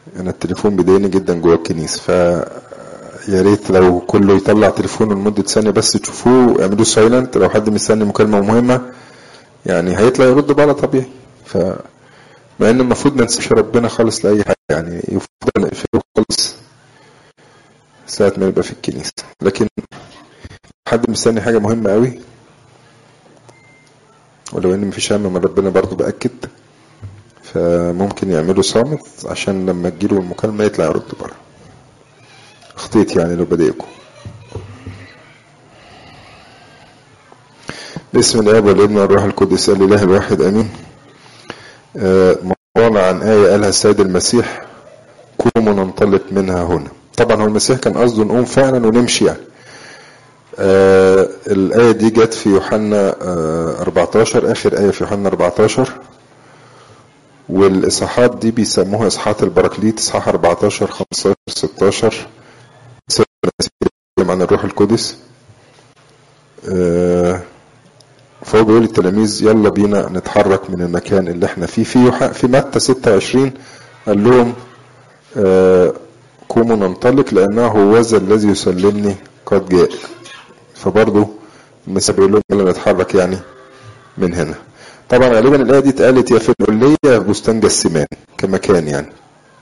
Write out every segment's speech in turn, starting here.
انا التليفون بيضايقني جدا جوه الكنيسه ف يا ريت لو كله يطلع تليفونه لمده ثانيه بس تشوفوه اعملوه سايلنت لو حد مستني مكالمه مهمه يعني هيطلع يرد بقى طبيعي ف مع ان المفروض ما نسيبش ربنا خالص لاي حاجه يعني يفضل نقفله خالص ساعه ما يبقى في الكنيسه لكن حد مستني حاجه مهمه قوي ولو ان مفيش هم من ربنا برضه باكد فممكن يعملوا صامت عشان لما تجيله المكالمه يطلع يرد بره خطيت يعني لو بضايقكم باسم الاب والابن والروح القدس الاله الواحد امين آه، موضوعنا عن آية قالها السيد المسيح قوموا ننطلق منها هنا طبعا هو المسيح كان قصده نقوم فعلا ونمشي يعني آه الآية دي جت في يوحنا آه 14 آخر آية في يوحنا 14 والإصحاحات دي بيسموها إصحاحات البراكليت إصحاح 14 15 16 سيد المسيح بيتكلم عن الروح القدس آه فهو بيقول للتلاميذ يلا بينا نتحرك من المكان اللي احنا فيه في يوح... في متى 26 قال لهم آه قوموا ننطلق لانه هوذا الذي يسلمني قد جاء فبرضه المسيح بيقول لهم يلا نتحرك يعني من هنا طبعا غالبا الايه دي اتقالت يا في العليه يا في بستان جسمان كمكان يعني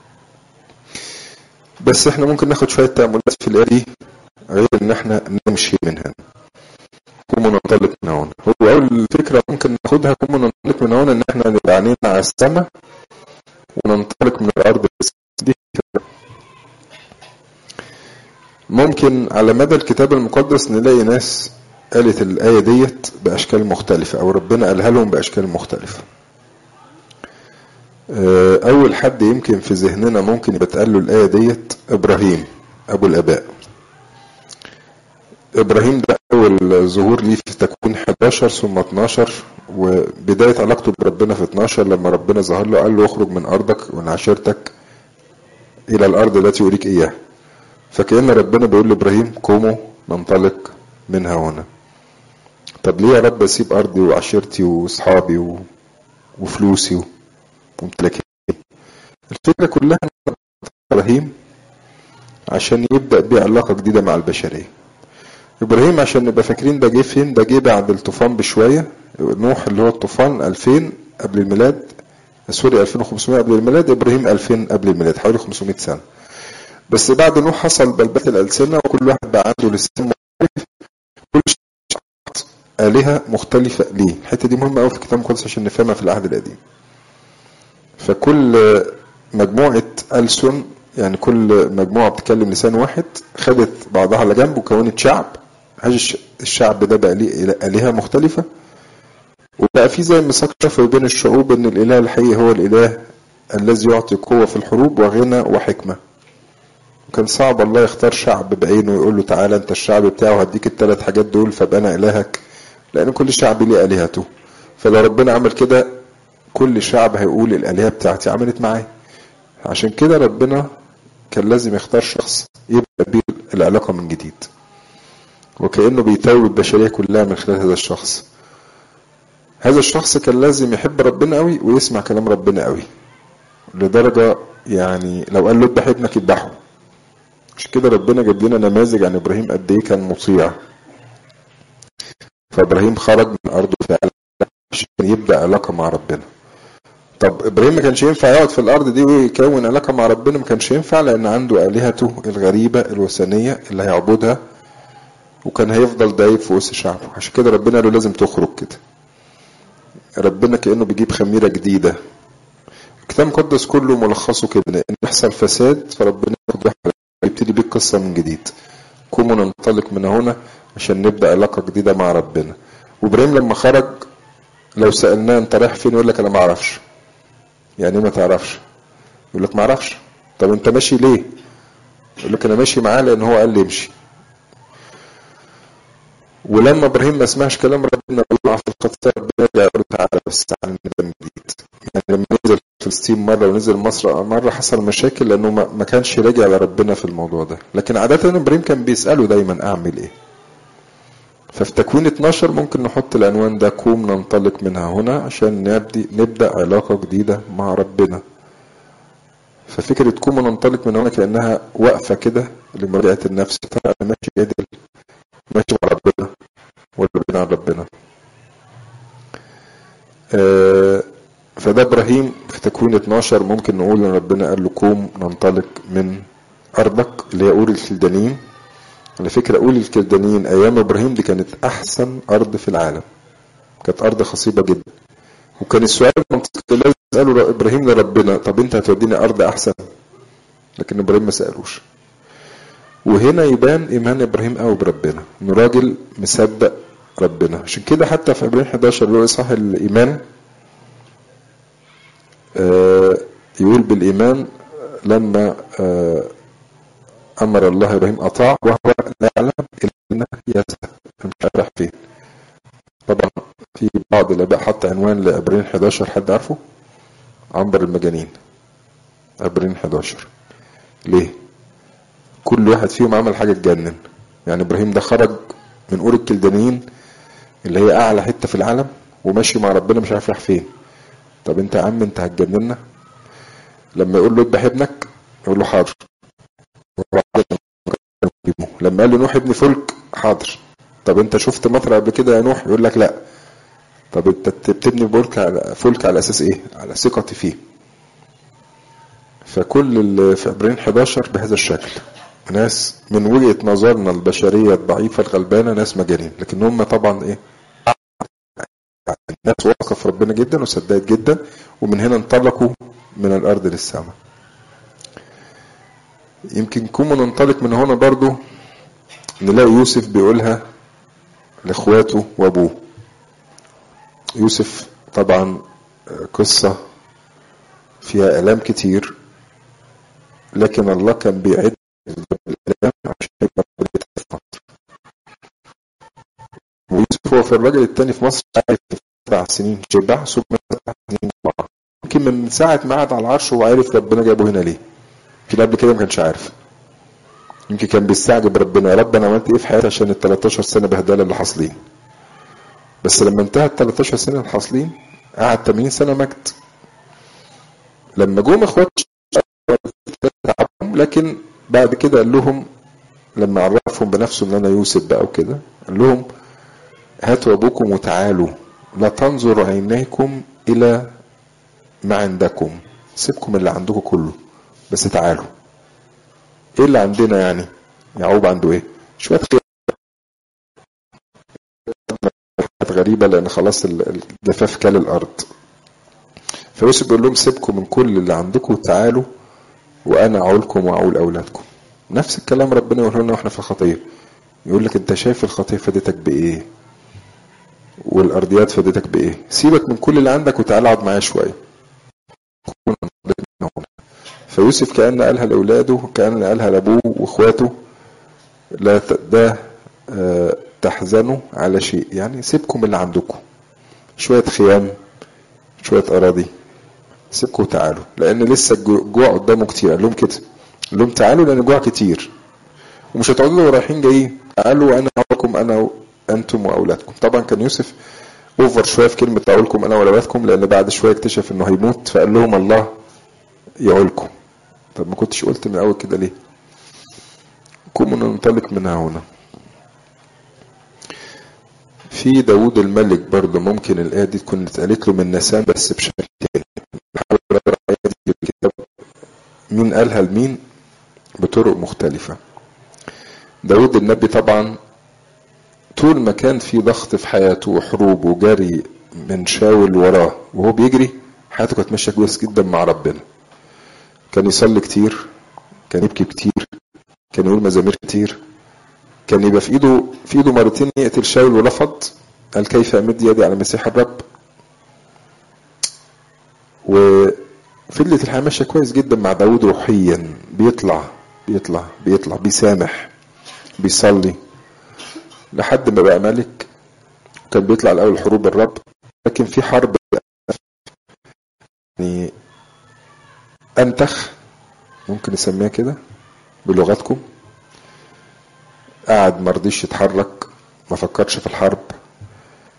بس احنا ممكن ناخد شويه تاملات في الايه دي غير ان احنا نمشي من هنا قوموا ننطلق من هنا هو اول فكره ممكن ناخدها قوموا ننطلق من هنا ان احنا نبقى عينينا على السماء وننطلق من الارض دي ممكن على مدى الكتاب المقدس نلاقي ناس قالت الآية ديت بأشكال مختلفة أو ربنا قالها لهم بأشكال مختلفة أول حد يمكن في ذهننا ممكن يبقى اتقال له الآية ديت إبراهيم أبو الآباء إبراهيم ده أول ظهور ليه في تكوين 11 ثم 12 وبداية علاقته بربنا في 12 لما ربنا ظهر له قال له اخرج من أرضك ومن عشيرتك إلى الأرض التي أريك إياها فكأن ربنا بيقول لإبراهيم قوموا ننطلق منها هنا طب ليه يا رب أسيب أرضي وعشيرتي وأصحابي و... وفلوسي وممتلكاتي الفكرة كلها إبراهيم عشان يبدأ بيه علاقة جديدة مع البشرية ابراهيم عشان نبقى فاكرين ده جه فين ده جه بعد الطوفان بشويه نوح اللي هو الطوفان 2000 قبل الميلاد سوري 2500 قبل الميلاد ابراهيم 2000 قبل الميلاد حوالي 500 سنه بس بعد نوح حصل بلبله الالسنه وكل واحد بقى عنده لسان مختلف كل آلهة مختلفة ليه؟ الحتة دي مهمة أوي في الكتاب المقدس عشان نفهمها في العهد القديم. فكل مجموعة ألسن يعني كل مجموعة بتتكلم لسان واحد خدت بعضها على جنب وكونت شعب هذا الشعب ده بقى ليه آلهة مختلفة وبقى في زي ميثاق شفوي بين الشعوب ان الاله الحقيقي هو الاله الذي يعطي قوة في الحروب وغنى وحكمة وكان صعب الله يختار شعب بعينه ويقول له تعالى انت الشعب بتاعه هديك الثلاث حاجات دول فابقى انا الهك لان كل شعب ليه الهته فلو ربنا عمل كده كل شعب هيقول الالهه بتاعتي عملت معايا عشان كده ربنا كان لازم يختار شخص يبدا بيه العلاقه من جديد وكانه بيتوب البشريه كلها من خلال هذا الشخص هذا الشخص كان لازم يحب ربنا قوي ويسمع كلام ربنا قوي لدرجه يعني لو قال له اذبح ابنك يذبحه عشان كده ربنا جاب لنا نماذج عن ابراهيم قد ايه كان مطيع فابراهيم خرج من ارضه فعلا عشان يبدا علاقه مع ربنا طب ابراهيم ما كانش ينفع يقعد في الارض دي ويكون علاقه مع ربنا ما كانش ينفع لان عنده الهته الغريبه الوثنيه اللي هيعبدها وكان هيفضل دايب في وسط شعبه عشان كده ربنا قال له لازم تخرج كده ربنا كانه بيجيب خميره جديده الكتاب المقدس كله ملخصه كده ان يحصل فساد فربنا يبتدي بيه القصه من جديد قوموا ننطلق من هنا عشان نبدا علاقه جديده مع ربنا وابراهيم لما خرج لو سالناه انت رايح فين يقول لك انا ما اعرفش يعني ايه ما تعرفش يقول لك ما اعرفش طب انت ماشي ليه يقول لك انا ماشي معاه لان هو قال لي امشي ولما ابراهيم ما سمعش كلام ربنا الله في القصه ربنا يقول له تعالى بس تعالى ندم جديد يعني لما نزل فلسطين مره ونزل مصر مره حصل مشاكل لانه ما كانش راجع على ربنا في الموضوع ده لكن عاده ابراهيم كان بيساله دايما اعمل ايه ففي تكوين 12 ممكن نحط العنوان ده قوم ننطلق منها هنا عشان نبدي نبدا علاقه جديده مع ربنا ففكرة كوم ننطلق من هنا كأنها واقفة كده لمراجعة النفس ترى أنا ماشي عدل ماشي مع ربنا ولا بعيد عن ربنا آه فده إبراهيم في تكوين 12 ممكن نقول إن ربنا قال له قوم ننطلق من أرضك اللي هي أور الكلدانيين على فكرة أول الكلدانيين أيام إبراهيم دي كانت أحسن أرض في العالم كانت أرض خصيبة جدا وكان السؤال المنطقي لازم يسأله إبراهيم لربنا طب أنت هتوديني أرض أحسن لكن إبراهيم ما سألوش وهنا يبان إيمان إبراهيم قوي بربنا إنه راجل مصدق ربنا عشان كده حتى في إبراهيم 11 اللي هو إصحاح الإيمان آه يقول بالإيمان لما آه أمر الله إبراهيم أطاع وهو لا يعلم إلا أنه يسأل مش عارف فين طبعا في بعض الآباء حط عنوان لإبراهيم 11 حد عارفه؟ عنبر المجانين إبراهيم 11 ليه؟ كل واحد فيهم عمل حاجة تجنن يعني إبراهيم ده خرج من أور الكلدانيين اللي هي أعلى حتة في العالم وماشي مع ربنا مش عارف راح فين طب أنت يا عم أنت هتجننا لما يقول له اذبح ابنك يقول له حاضر لما قال له نوح ابني فلك حاضر طب انت شفت مطر قبل كده يا نوح يقول لك لا طب انت بتبني فلك على فلك على اساس ايه على ثقتي فيه فكل اللي في ابراهيم 11 بهذا الشكل ناس من وجهه نظرنا البشريه الضعيفه الغلبانه ناس مجانين لكن هم طبعا ايه ناس واثقه في ربنا جدا وصدقت جدا ومن هنا انطلقوا من الارض للسماء يمكن كنا ننطلق من هنا برضو نلاقي يوسف بيقولها لاخواته وابوه يوسف طبعا قصة فيها آلام كتير لكن الله كان بيعد الآلام عشان يبقى ويوسف هو في الراجل التاني في مصر عارف سبع سنين شبع ثم سبع سنين يمكن من ساعة ما قعد على العرش هو عارف ربنا جابه هنا ليه يمكن قبل كده ما كانش عارف يمكن كان بيستعجب ربنا يا رب انا عملت ايه في حياتي عشان ال 13 سنه بهدله اللي حاصلين بس لما انتهت 13 سنه الحاصلين قعد 80 سنه مجد لما جم اخوات تعبهم لكن بعد كده قال لهم لما عرفهم بنفسه ان انا يوسف بقى وكده قال لهم هاتوا ابوكم وتعالوا لا تنظر عينيكم الى ما عندكم سيبكم اللي عندكم كله بس تعالوا ايه اللي عندنا يعني يعقوب عنده ايه شويه غريبه لان خلاص الجفاف كل الارض فيوسف بيقول لهم سيبكم من كل اللي عندكم وتعالوا وانا اعولكم واعول اولادكم نفس الكلام ربنا يقول لنا واحنا في الخطيه يقول لك انت شايف الخطيه فادتك بايه والارضيات فادتك بايه سيبك من كل اللي عندك وتعال اقعد معايا شويه فيوسف كأن قالها لأولاده كأن قالها لأبوه وإخواته لا ده تحزنوا على شيء يعني سيبكم اللي عندكم شوية خيام شوية أراضي سيبكم وتعالوا لأن لسه الجوع قدامه كتير قال لهم كده قال لهم تعالوا لأن الجوع كتير ومش هتقعدوا رايحين جايين تعالوا أنا أعولكم أنا أنتم وأولادكم طبعا كان يوسف اوفر شويه في كلمه اعولكم انا واولادكم لان بعد شويه اكتشف انه هيموت فقال لهم الله يعولكم طب ما كنتش قلت من الاول كده ليه قوموا ننطلق من هنا في داوود الملك برضه ممكن الآية دي تكون اتقالت له من نسان بس بشكل تاني بحاول أقرأ الآية دي في الكتاب مين قالها لمين بطرق مختلفة داود النبي طبعا طول ما كان في ضغط في حياته وحروب وجري من شاول وراه وهو بيجري حياته كانت ماشيه كويس جدا مع ربنا كان يصلي كتير كان يبكي كتير كان يقول مزامير كتير كان يبقى في ايده في ايده مرتين يقتل شاول ورفض قال كيف امد يدي على مسيح الرب وفضلت الحياه ماشيه كويس جدا مع داود روحيا بيطلع بيطلع بيطلع بيسامح بيصلي لحد ما بقى ملك كان بيطلع الاول حروب الرب لكن في حرب يعني انتخ ممكن نسميها كده بلغتكم قعد مرضيش يتحرك ما فكرش في الحرب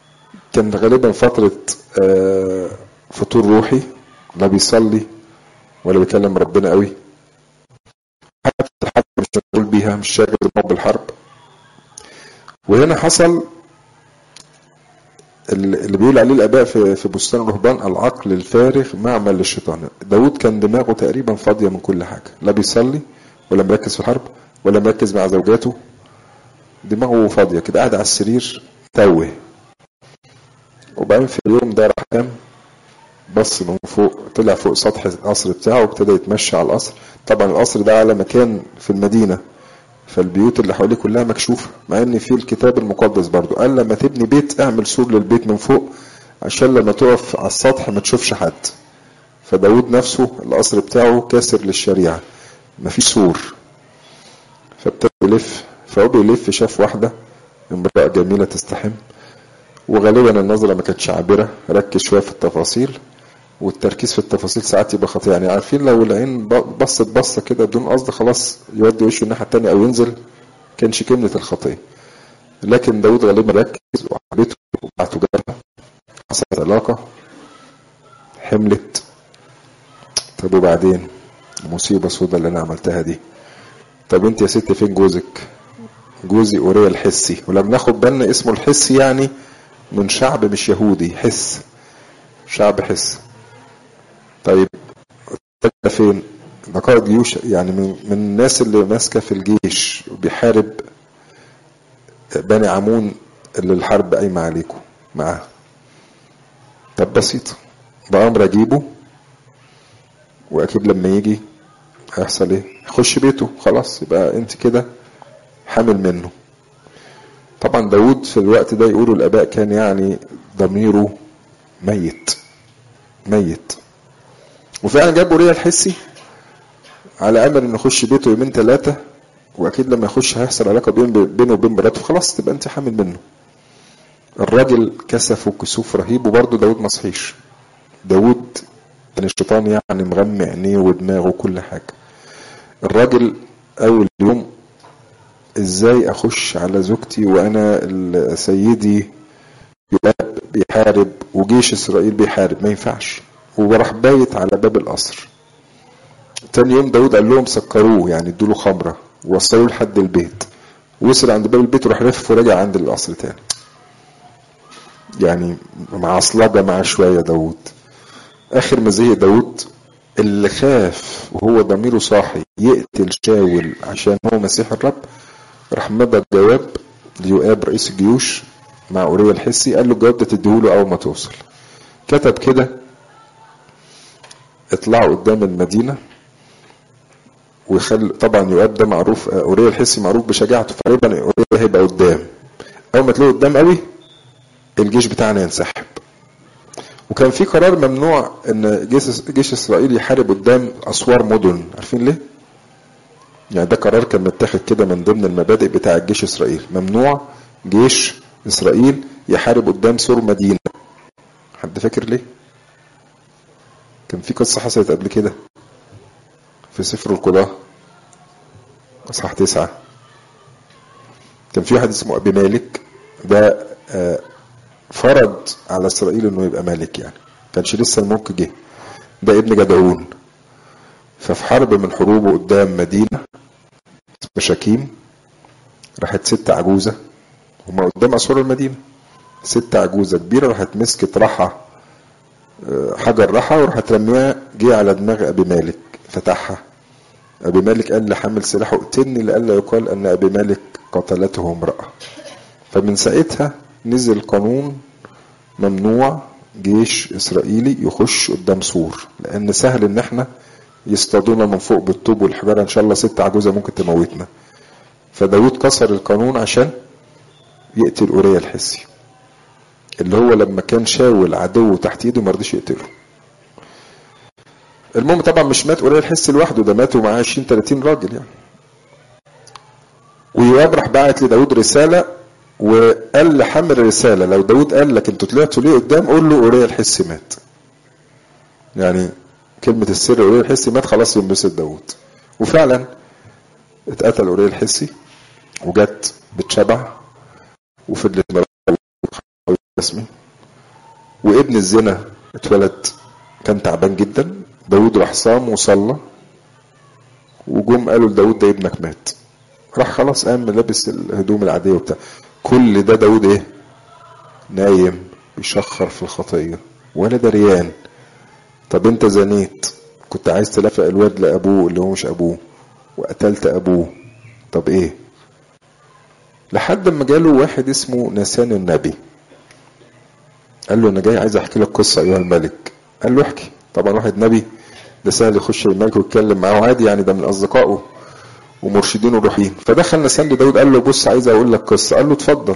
كان غالبا فترة فطور روحي لا بيصلي ولا بيكلم ربنا قوي حتى الحرب مش مشغول بيها مش شاغل دماغه بالحرب وهنا حصل اللي بيقول عليه الاباء في في بستان الرهبان العقل الفارغ معمل للشيطان داود كان دماغه تقريبا فاضيه من كل حاجه لا بيصلي ولا مركز في الحرب ولا مركز مع زوجاته دماغه فاضيه كده قاعد على السرير توه وبعدين في اليوم ده راح قام بص من فوق طلع فوق سطح القصر بتاعه وابتدى يتمشى على القصر طبعا القصر ده على مكان في المدينه فالبيوت اللي حواليه كلها مكشوفه مع ان في الكتاب المقدس برضو قال لما تبني بيت اعمل سور للبيت من فوق عشان لما تقف على السطح ما تشوفش حد فداود نفسه القصر بتاعه كاسر للشريعه مفيش سور فابتدى يلف فهو بيلف شاف واحده امراه جميله تستحم وغالبا النظره ما كانتش عابره ركز شويه في التفاصيل والتركيز في التفاصيل ساعات يبقى خطير يعني عارفين لو العين بصت بصه كده بدون قصد خلاص يودي وشه الناحيه الثانيه او ينزل كانش كلمه الخطيه لكن داود غالبا ركز وحبيته وبعته جابها حصلت علاقه حملت طب وبعدين المصيبه السوداء اللي انا عملتها دي طب انت يا ست فين جوزك جوزي اوريا الحسي ولما ناخد بالنا اسمه الحسي يعني من شعب مش يهودي حس شعب حس طيب ده فين ده قائد جيوش يعني من, من الناس اللي ماسكه في الجيش وبيحارب بني عمون اللي الحرب قايمه عليكم معاه طب بسيطه بأمر اجيبه واكيد لما يجي هيحصل ايه يخش بيته خلاص يبقى انت كده حامل منه طبعا داود في الوقت ده يقولوا الاباء كان يعني ضميره ميت ميت وفعلا جاب اوريا الحسي على امل انه يخش بيته يومين ثلاثه واكيد لما يخش هيحصل علاقه بين بينه وبين مراته خلاص تبقى انت حامل منه الراجل كسفه كسوف رهيب وبرضه داود ما صحيش داود كان الشيطان يعني مغمى عينيه ودماغه وكل حاجه الراجل اول يوم ازاي اخش على زوجتي وانا سيدي يؤاب بيحارب وجيش اسرائيل بيحارب ما ينفعش وراح بايت على باب القصر تاني يوم داود قال لهم سكروه يعني ادوا له خمره ووصلوه لحد البيت وصل عند باب البيت وراح لف ورجع عند القصر تاني يعني معصلجة مع شوية داود آخر ما زهق داود اللي خاف وهو ضميره صاحي يقتل شاول عشان هو مسيح الرب راح مضى جواب ليؤاب رئيس الجيوش مع أوريا الحسي قال له الجواب ده تديهوله أول ما توصل كتب كده اطلعوا قدام المدينة ويخل طبعا يؤاب ده معروف أوريا الحسي معروف بشجاعته فغالبا أوريا هيبقى قدام أول ما تلاقيه قدام قوي الجيش بتاعنا ينسحب وكان في قرار ممنوع ان جيش, جيش اسرائيل يحارب قدام اسوار مدن عارفين ليه يعني ده قرار كان متاخد كده من ضمن المبادئ بتاع الجيش اسرائيل ممنوع جيش اسرائيل يحارب قدام سور مدينه حد فاكر ليه كان في قصه حصلت قبل كده في سفر القضاة اصحاح تسعة كان في واحد اسمه ابي مالك ده آه فرض على اسرائيل انه يبقى ملك يعني كانش لسه الملك جه ده ابن جدعون ففي حرب من حروبه قدام مدينه شكيم راحت ست عجوزه هما قدام اسوار المدينه ست عجوزه كبيره راحت مسكت رحى حجر رحى وراحت رميها جه على دماغ ابي مالك فتحها ابي مالك قال لحمل سلاحه اقتلني لئلا يقال ان ابي مالك قتلته امراه فمن ساعتها نزل قانون ممنوع جيش اسرائيلي يخش قدام سور لان سهل ان احنا يصطادونا من فوق بالطوب والحجاره ان شاء الله ست عجوزه ممكن تموتنا فداود كسر القانون عشان يقتل اوريا الحسي اللي هو لما كان شاول عدو تحت ايده ما رضيش يقتله المهم طبعا مش مات اوريا الحسي لوحده ده ماتوا معاه 20 30 راجل يعني ويواب راح بعت لداود رساله وقال لحمل الرساله لو داود قال لك انتوا طلعتوا ليه قدام قول له اوريا الحسي مات يعني كلمة السر اوريا الحسي مات خلاص ينبسط داود وفعلا اتقتل اوريا الحسي وجت بتشبع وفضلت اسمي وابن الزنا اتولد كان تعبان جدا داود راح صام وصلى وجم قالوا لداود ده ابنك مات راح خلاص قام لابس الهدوم العاديه وبتاع كل ده داود ايه نايم بيشخر في الخطيه ولا دريان طب انت زنيت كنت عايز تلفق الواد لابوه اللي هو مش ابوه وقتلت ابوه طب ايه لحد ما جاله واحد اسمه نسان النبي قال له انا جاي عايز احكي لك قصه ايها الملك قال له احكي طبعا واحد نبي ده سهل يخش الملك ويتكلم معاه عادي يعني ده من اصدقائه ومرشدينه الروحيين فدخل نسان لداود قال له بص عايز اقول لك قصه قال له اتفضل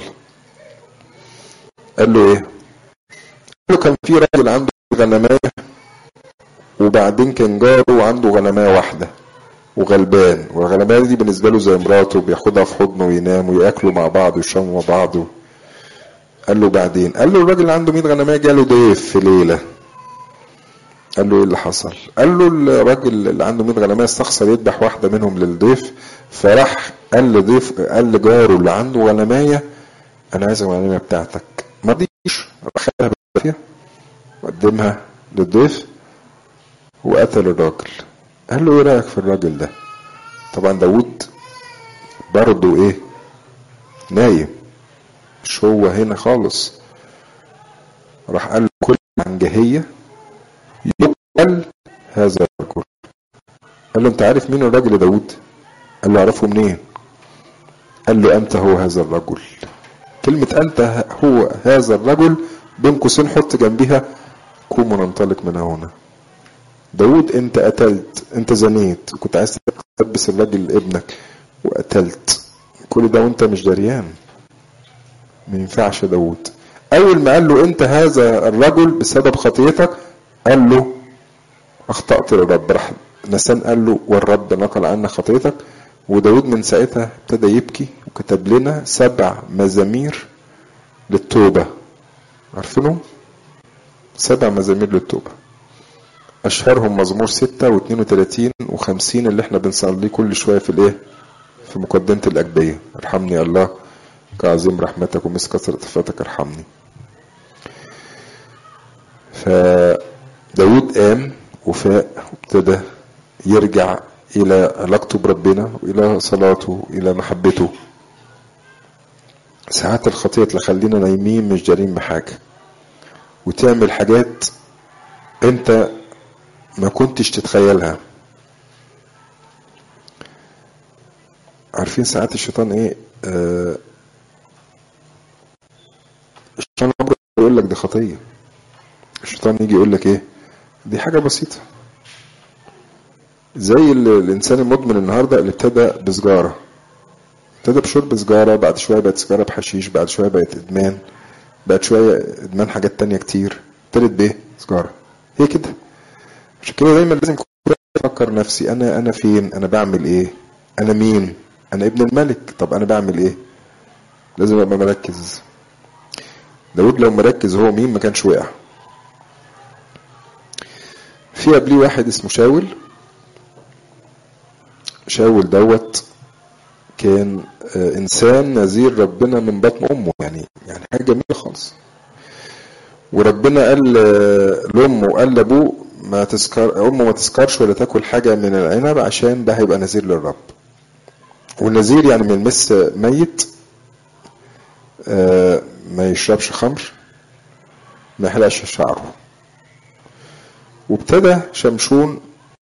قال له ايه قال له كان في راجل عنده غنمايه وبعدين كان جاره عنده غنمايه واحده وغلبان والغلبانه دي بالنسبه له زي مراته بياخدها في حضنه وينام وياكلوا مع بعض ويشربوا مع بعض قال له بعدين قال له الراجل اللي عنده 100 غنمايه جاله ضيف في ليله قال له ايه اللي حصل قال له الراجل اللي عنده 100 غنمايه استخسر يذبح واحده منهم للضيف فراح قال لضيف قال لجاره اللي عنده غنمايه انا عايز الغنمايه بتاعتك ما رضيش راح خدها بالعافيه وقدمها للضيف وقتل الراجل قال له ايه رايك في الراجل ده طبعا داود برضه ايه نايم مش هو هنا خالص راح قال له كل عن جهية يقتل هذا الرجل قال له انت عارف مين الراجل داود قال له اعرفه منين قال له انت هو هذا الرجل كلمة انت هو هذا الرجل بين قوسين حط جنبها قوم وننطلق من هنا داود انت قتلت انت زنيت كنت عايز تلبس الراجل ابنك وقتلت كل ده وانت مش دريان ما ينفعش يا داود اول ما قال له انت هذا الرجل بسبب خطيتك قال له اخطأت للرب راح نسان قال له والرب نقل عنا خطيتك وداود من ساعتها ابتدى يبكي وكتب لنا سبع مزامير للتوبة عارفينهم سبع مزامير للتوبة أشهرهم مزمور ستة واثنين وثلاثين وخمسين اللي احنا بنصليه كل شوية في الايه في مقدمة الأجبية ارحمني الله كعظيم رحمتك ومس كثرة صفاتك ارحمني فداود قام وفاق وابتدى يرجع إلى علاقته بربنا وإلى صلاته إلى محبته ساعات الخطية تخلينا نايمين مش دارين بحاجة وتعمل حاجات انت ما كنتش تتخيلها عارفين ساعات الشيطان ايه آه الشيطان عمره يقول لك دي خطيه الشيطان يجي يقول لك ايه دي حاجه بسيطه زي الانسان المدمن النهارده اللي ابتدى بسجاره ابتدى بشرب سجاره بعد شويه بقت سجاره بحشيش بعد شويه بقت ادمان بقت شويه ادمان حاجات تانية كتير ابتدت بايه سجاره هي كده عشان كده دايما لازم افكر نفسي انا انا فين انا بعمل ايه انا مين انا ابن الملك طب انا بعمل ايه لازم ابقى مركز داود لو مركز هو مين ما كانش وقع في قبليه واحد اسمه شاول شاول دوت كان انسان نذير ربنا من بطن امه يعني يعني حاجه جميله خالص وربنا قال لامه وقال لابوه ما تسكر امه ما تسكرش ولا تاكل حاجه من العنب عشان ده هيبقى نذير للرب والنذير يعني من مس ميت آه ما يشربش خمر ما يحلقش شعره وابتدى شمشون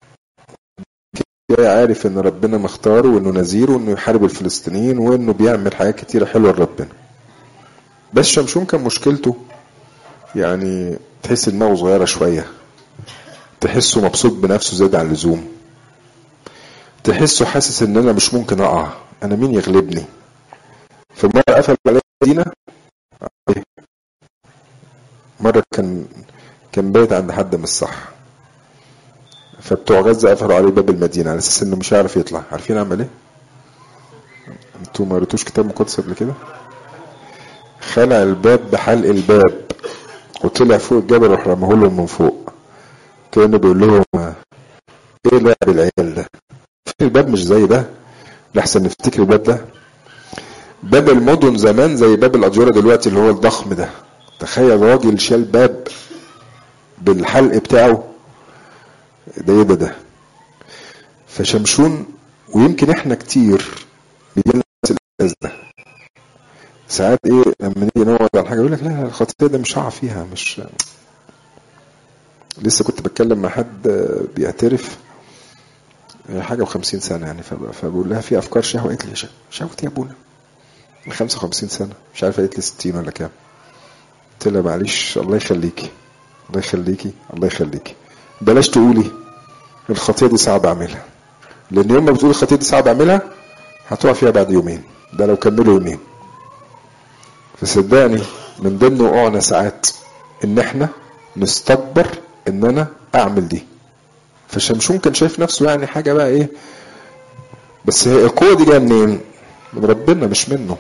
جاي عارف ان ربنا مختاره وانه نذير وانه يحارب الفلسطينيين وانه بيعمل حاجات كتيره حلوه لربنا بس شمشون كان مشكلته يعني تحس دماغه صغيره شويه تحسه مبسوط بنفسه زيادة عن اللزوم تحسه حاسس ان انا مش ممكن اقع انا مين يغلبني فمرة قفل عليه مدينة مرة كان كان بايت عند حد من الصح فبتوع غزة قفلوا عليه باب المدينة على اساس انه مش هيعرف يطلع عارفين عمل ايه؟ انتوا ما قريتوش كتاب مقدس قبل كده؟ خلع الباب بحلق الباب وطلع فوق الجبل وراح رماه لهم من فوق كانه بيقول لهم ايه لعب العيال ده الباب مش زي ده لحسن نفتكر الباب ده باب المدن زمان زي باب الأديرة دلوقتي اللي هو الضخم ده تخيل راجل شال باب بالحلق بتاعه ده ايه ده ده فشمشون ويمكن احنا كتير بيجيلنا نفس الاحساس ده ساعات ايه لما نيجي نقعد على حاجه يقول لك لا لا الخطيه ده مش هقع فيها مش لسه كنت بتكلم مع حد بيعترف حاجه و50 سنه يعني فبقول لها في افكار شهوه قالت لي شهوه يا ابونا من 55 سنه مش عارفه قالت لي 60 ولا كام قلت لها معلش الله يخليكي الله يخليكي الله يخليكي بلاش تقولي الخطيه دي صعب اعملها لان يوم ما بتقولي الخطيه دي صعب اعملها هتقع فيها بعد يومين ده لو كملوا يومين فصدقني من ضمن وقوعنا ساعات ان احنا نستكبر ان انا اعمل دي فشمشون كان شايف نفسه يعني حاجه بقى ايه بس هي القوه دي جايه منين من ربنا مش منه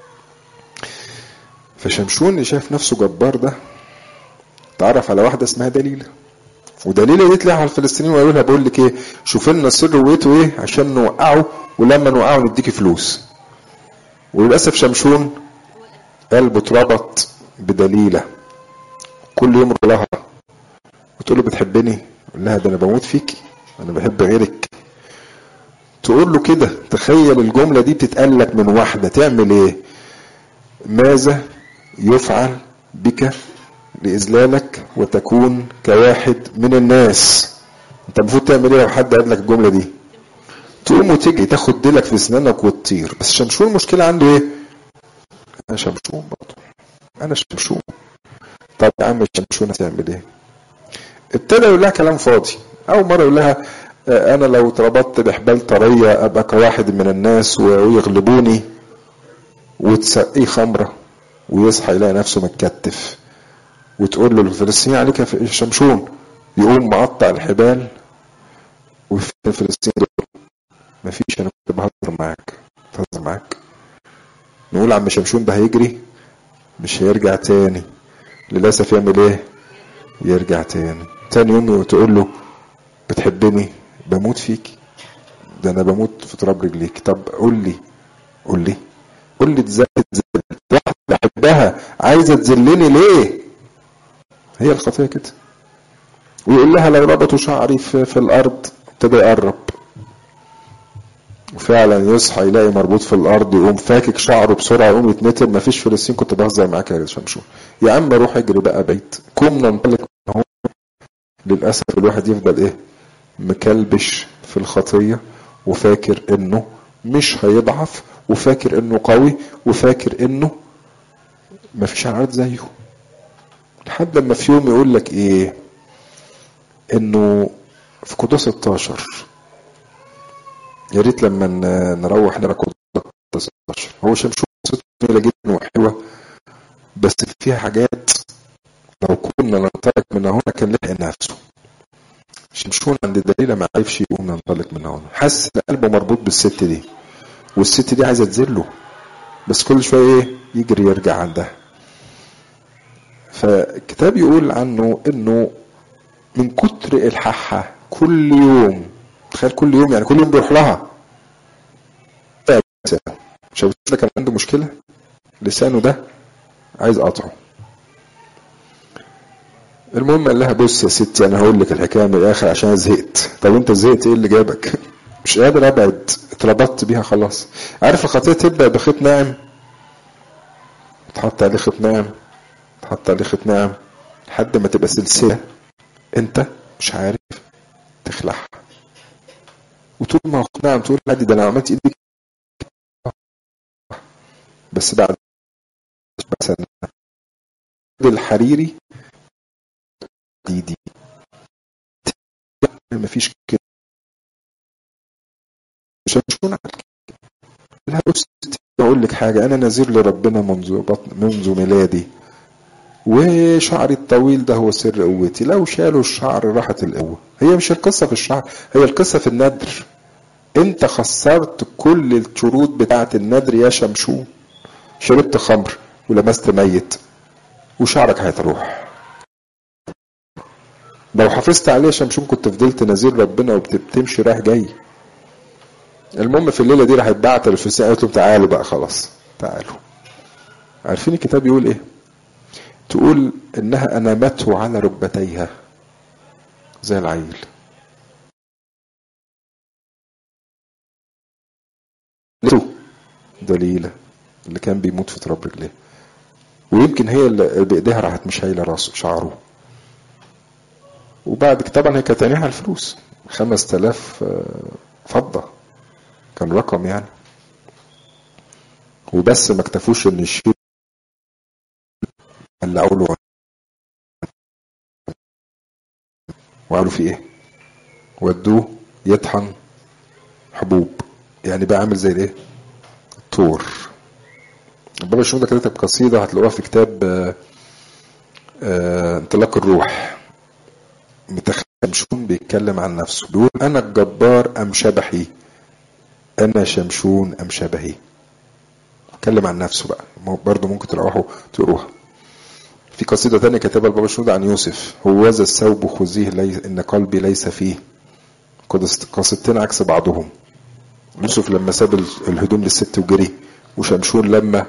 فشمشون اللي شايف نفسه جبار ده تعرف على واحده اسمها دليله ودليله دي تلاقيها على الفلسطينيين ويقول لها بقول لك ايه شوف لنا سر وقيته ايه عشان نوقعه ولما نوقعه نديكي فلوس وللاسف شمشون قلبه اتربط بدليله كل يوم لها وتقول له بتحبني يقول لها ده انا بموت فيكي انا بحب غيرك تقول له كده تخيل الجمله دي بتتقال لك من واحده تعمل ايه ماذا يفعل بك لإذلالك وتكون كواحد من الناس انت المفروض تعمل ايه لو حد قال لك الجمله دي تقوم وتجي تاخد ديلك في اسنانك وتطير بس شمشون المشكله عنده ايه انا شمشون برضه انا شمشون طب يا عم شمشون هتعمل ايه ابتدى يقول لها كلام فاضي اول مره يقول لها انا لو اتربطت بحبال طريه ابقى كواحد من الناس ويغلبوني وتسقيه خمره ويصحى يلاقي نفسه متكتف وتقول له الفلسطيني عليك يا شمشون يقوم مقطع الحبال وفي الفلسطيني مفيش انا كنت بهزر معاك بهزر معاك نقول عم شمشون ده هيجري مش هيرجع تاني للاسف يعمل ايه يرجع تاني تاني يوم تقول له بتحبني بموت فيك ده انا بموت في تراب رجليك طب قول لي قول لي قول لي ازاي تذل واحده بحبها عايزه تذلني ليه هي الخطيه كده ويقول لها لو ربطوا شعري في, في الارض ابتدى يقرب وفعلا يصحى يلاقي مربوط في الارض يقوم فاكك شعره بسرعه يقوم يتنتر مفيش فلسطين كنت بهزر معاك يا شمشون يا عم روح اجري بقى بعيد قوم ننطلق من هون للاسف الواحد يفضل ايه مكلبش في الخطيه وفاكر انه مش هيضعف وفاكر انه قوي وفاكر انه مفيش عرض زيه لحد لما في يوم يقول لك ايه انه في قدس 16 يا ريت لما نروح نقرا قدس 16 هو شمشون جميله جدا وحلوه بس فيها حاجات لو كنا ننطلق من هنا كان لحق نفسه شمشون عند دليلة ما عرفش يقوم ينطلق من هنا حس ان قلبه مربوط بالست دي والست دي عايزه تذله بس كل شويه ايه يجري يرجع عندها فالكتاب يقول عنه انه من كتر الحاحة كل يوم تخيل كل يوم يعني كل يوم بيروح لها شايف ده كان عنده مشكلة لسانه ده عايز قطعه المهم قال لها بص يا ستي انا هقول لك الحكايه من الاخر عشان زهقت طب انت زهقت ايه اللي جابك مش قادر ابعد اتربطت بيها خلاص عارف الخطيه تبدا بخيط ناعم تحط عليه خيط ناعم تحط عليه خيط ناعم لحد ما تبقى سلسله انت مش عارف تخلعها وطول ما خيط ناعم تقول عادي ده انا عملت ايدي بس بعد مثلا الحريري دي دي مفيش كده مش هنشون لا بص اقول لك حاجه انا نذير لربنا منذ بطن منذ ميلادي وشعري الطويل ده هو سر قوتي لو شالوا الشعر راحت القوه هي مش القصه في الشعر هي القصه في الندر انت خسرت كل الشروط بتاعه الندر يا شمشون شربت خمر ولمست ميت وشعرك هيتروح لو حافظت عليه شمشون كنت فضلت نذير ربنا وبتمشي رايح جاي المهم في الليله دي راحت بعت للفلسطينيين قالت لهم تعالوا بقى خلاص تعالوا عارفين الكتاب يقول ايه تقول انها انامته على ركبتيها زي العيل دليلة اللي كان بيموت في تراب رجليه ويمكن هي اللي بايديها راحت مش هايله راسه شعره وبعد كده طبعا هي كانت عينيها الفلوس 5000 فضة كان رقم يعني وبس ما اكتفوش ان يشيل قلعوا له وقالوا في ايه ودوه يطحن حبوب يعني بقى عامل زي الايه الطور البابا الشنودة كتب قصيدة هتلاقوها في كتاب آآ آآ انطلاق الروح شمشون بيتكلم عن نفسه بيقول انا الجبار ام شبحي انا شمشون ام شبهي اتكلم عن نفسه بقى برضه ممكن تروحوا تقروها في قصيدة تانية كتبها البابا شنودة عن يوسف هو ذا الثوب خذيه لي... إن قلبي ليس فيه قصيدتين عكس بعضهم يوسف لما ساب الهدوم للست وجري وشمشون لما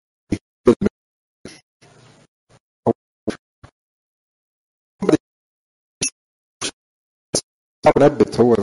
نبت هو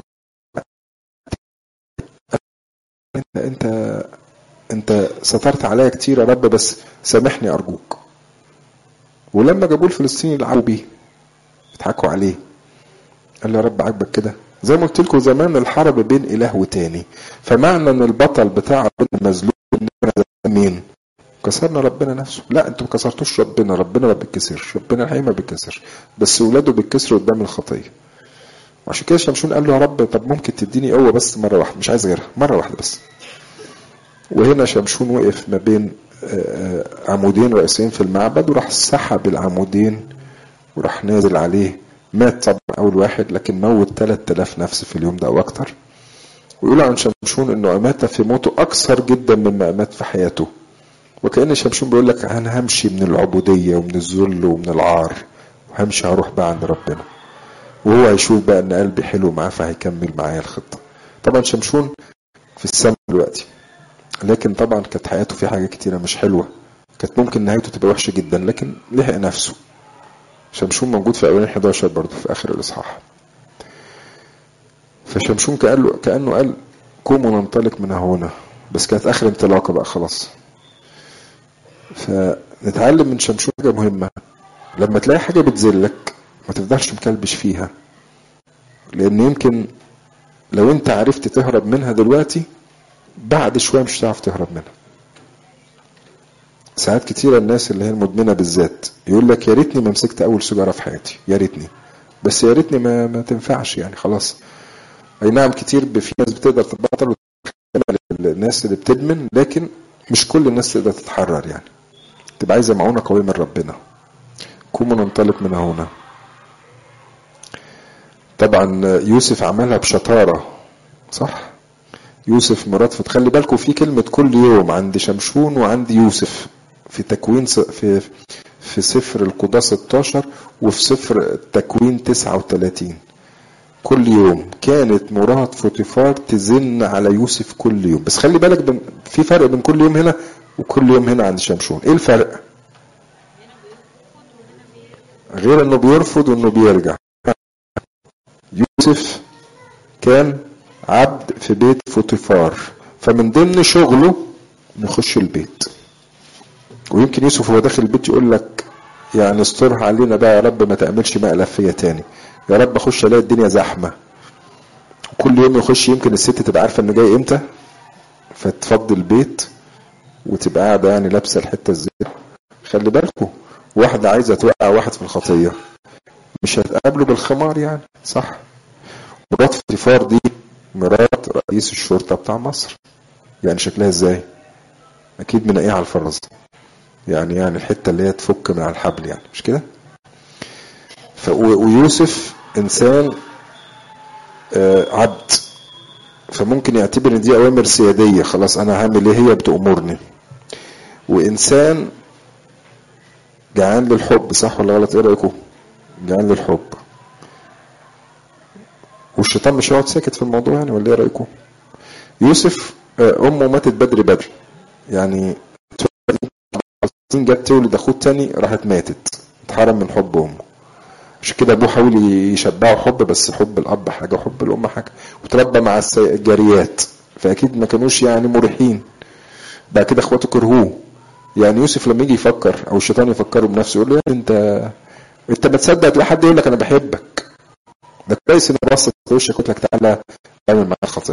انت انت انت سترت عليا كتير يا رب بس سامحني ارجوك ولما جابوه الفلسطيني يلعبوا بيه يضحكوا عليه قال له يا رب عاجبك كده زي ما قلت لكم زمان الحرب بين اله وتاني فمعنى ان البطل بتاع ربنا مظلوم مين كسرنا ربنا نفسه لا انتوا ما كسرتوش ربنا ربنا ما بيتكسرش ربنا الحقيقه ما بيتكسرش بس ولاده بيتكسروا قدام الخطيه وعشان كده شمشون قال له يا رب طب ممكن تديني قوه بس مره واحده مش عايز غيرها مره واحده بس وهنا شمشون وقف ما بين عمودين رئيسيين في المعبد وراح سحب العمودين وراح نازل عليه مات طبعا اول واحد لكن موت 3000 نفس في اليوم ده او اكتر ويقول عن شمشون انه امات في موته اكثر جدا مما امات في حياته وكان شمشون بيقول لك انا همشي من العبوديه ومن الذل ومن العار وهمشي هروح بقى عند ربنا وهو هيشوف بقى ان قلبي حلو معاه فهيكمل معايا الخطه طبعا شمشون في السماء دلوقتي لكن طبعا كانت حياته في حاجات كتيره مش حلوه كانت ممكن نهايته تبقى وحشه جدا لكن لحق نفسه شمشون موجود في اولين 11 برضه في اخر الاصحاح فشمشون كأنه كانه قال قوموا ننطلق من هنا بس كانت اخر انطلاقه بقى خلاص فنتعلم من شمشون حاجه مهمه لما تلاقي حاجه بتذلك ما تفضلش مكلبش فيها لان يمكن لو انت عرفت تهرب منها دلوقتي بعد شويه مش هتعرف تهرب منها ساعات كتيرة الناس اللي هي المدمنة بالذات يقول لك يا ريتني ما مسكت أول سيجارة في حياتي يا ريتني بس يا ريتني ما, ما تنفعش يعني خلاص أي نعم كتير في ناس بتقدر تبطل الناس اللي بتدمن لكن مش كل الناس تقدر تتحرر يعني تبقى عايزة معونة قوية من ربنا قوموا ننطلق من هنا طبعا يوسف عملها بشطارة صح يوسف مراد فتخلي بالكم في كلمة كل يوم عند شمشون وعند يوسف في تكوين في في سفر القضاء 16 وفي سفر التكوين 39 كل يوم كانت مراد فوتيفار تزن على يوسف كل يوم بس خلي بالك بن في فرق بين كل يوم هنا وكل يوم هنا عند شمشون ايه الفرق غير انه بيرفض وانه بيرجع يوسف كان عبد في بيت فوتيفار فمن ضمن شغله نخش البيت ويمكن يوسف وهو داخل البيت يقول لك يعني استرها علينا بقى يا رب ما تعملش مقلب فيا تاني يا رب اخش الاقي الدنيا زحمه كل يوم يخش يمكن الست تبقى عارفه انه جاي امتى فتفضي البيت وتبقى قاعده يعني لابسه الحته الزيت خلي بالكم واحده عايزه توقع واحد في الخطيه مش هتقابله بالخمار يعني صح مرات فوتيفار دي مرات رئيس الشرطة بتاع مصر يعني شكلها ازاي اكيد من ايه على الفرز يعني يعني الحتة اللي هي تفك من على الحبل يعني مش كده ويوسف انسان آه عبد فممكن يعتبر ان دي اوامر سيادية خلاص انا هعمل ايه هي بتأمرني وانسان جعان للحب صح ولا غلط ايه رايكم جعان للحب والشيطان مش هيقعد ساكت في الموضوع يعني ولا ايه رايكم؟ يوسف امه ماتت بدري بدري يعني جت تولد اخوه تاني راحت ماتت اتحرم من حب امه عشان كده ابوه حاول يشبعه حب بس حب الاب حاجه وحب الام حاجه وتربى مع الجاريات فاكيد ما كانوش يعني مريحين بعد كده اخواته كرهوه يعني يوسف لما يجي يفكر او الشيطان يفكره بنفسه يقول له انت انت ما تصدق تلاقي حد يقول لك انا بحبك ده كويس ان بصت في وشك قلت لك تعالى اعمل معايا الخطيه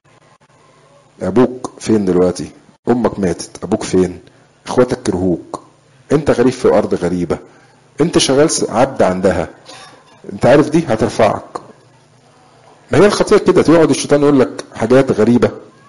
ابوك فين دلوقتي امك ماتت ابوك فين اخواتك كرهوك انت غريب في ارض غريبه انت شغال عبد عندها انت عارف دي هترفعك ما هي الخطيه كده تقعد الشيطان يقول لك حاجات غريبه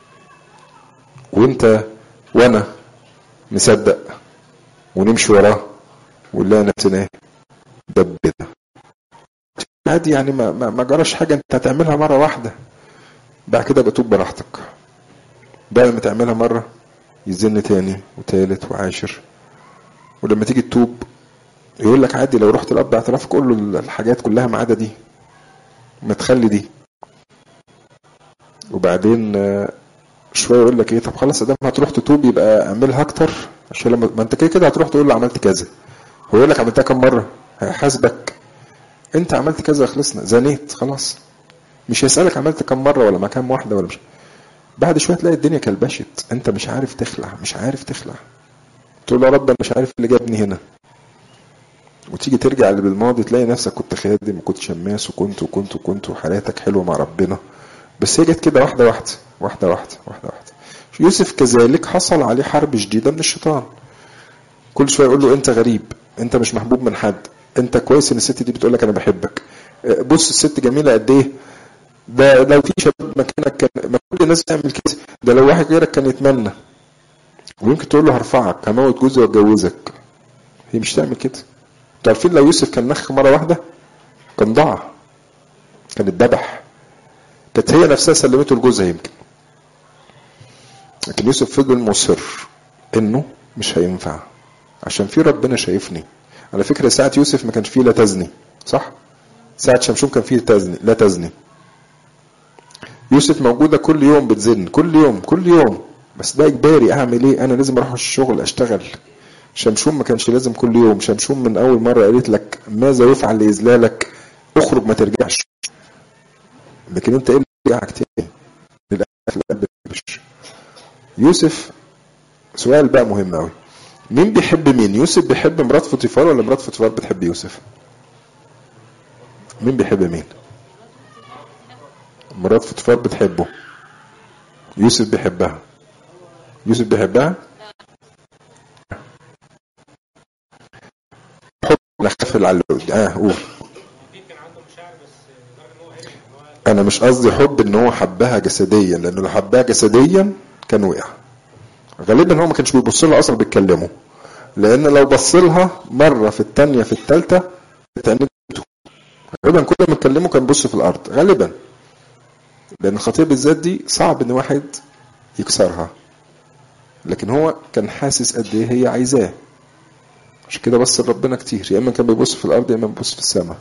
وانت وانا نصدق ونمشي وراه ونلاقي نفسنا دبنا عادي يعني ما, ما, ما جراش حاجه انت هتعملها مره واحده بعد كده بتوب براحتك بعد ما تعملها مره يزن تاني وتالت وعاشر ولما تيجي تتوب يقول لك عادي لو رحت الاب اعترافك قول له الحاجات كلها ما عدا دي ما تخلي دي وبعدين شويه يقول لك ايه طب خلاص ادام هتروح تتوب يبقى اعملها اكتر عشان لما ما انت كده كده هتروح تقول له عملت كذا هو يقول لك عملتها كم مره هيحاسبك انت عملت كذا خلصنا زنيت خلاص مش هيسالك عملت كم مره ولا ما كام واحده ولا مش بعد شويه تلاقي الدنيا كلبشت انت مش عارف تخلع مش عارف تخلع تقول يا رب انا مش عارف اللي جابني هنا وتيجي ترجع بالماضي تلاقي نفسك كنت خادم وكنت شماس وكنت وكنت وكنت وحياتك حلوه مع ربنا بس هي جت كده واحده واحده واحده واحده واحده واحده يوسف كذلك حصل عليه حرب شديده من الشيطان كل شويه يقول له انت غريب انت مش محبوب من حد انت كويس ان الست دي بتقول لك انا بحبك بص الست جميله قد ايه ده لو في شباب مكانك كان ما كل الناس تعمل كده ده لو واحد غيرك كان يتمنى ويمكن تقول له هرفعك هموت جوزي واتجوزك هي مش تعمل كده انتوا عارفين لو يوسف كان نخ مره واحده كان ضاع كان اتذبح كانت هي نفسها سلمته لجوزها يمكن لكن يوسف فضل مصر انه مش هينفع عشان في ربنا شايفني على فكره ساعه يوسف ما كانش فيه لا تزني صح ساعه شمشون كان فيه تزني لا تزني يوسف موجودة كل يوم بتزن كل يوم كل يوم بس ده إجباري أعمل إيه أنا لازم أروح الشغل أشتغل شمشون ما كانش لازم كل يوم شمشون من أول مرة قالت لك ماذا يفعل لإذلالك اخرج ما ترجعش لكن أنت إيه اللي رجعك تاني للأسف القلب يوسف سؤال بقى مهم أوي مين بيحب مين يوسف بيحب مرات فوتيفار ولا مرات فوتيفار بتحب يوسف مين بيحب مين مرات فوتيفار بتحبه يوسف بيحبها يوسف بيحبها حب نخاف على اه قول انا مش قصدي حب ان هو حبها جسديا لانه لو حبها جسديا كان وقع غالبا هو ما كانش بيبص لها اصلا بيتكلموا لان لو بص لها مره في الثانيه في الثالثه غالبا كل ما اتكلموا كان بص في الارض غالبا لان الخطيه بالذات دي صعب ان واحد يكسرها لكن هو كان حاسس قد ايه هي عايزاه عشان كده بص لربنا كتير يا اما كان بيبص في الارض يا اما بيبص في السماء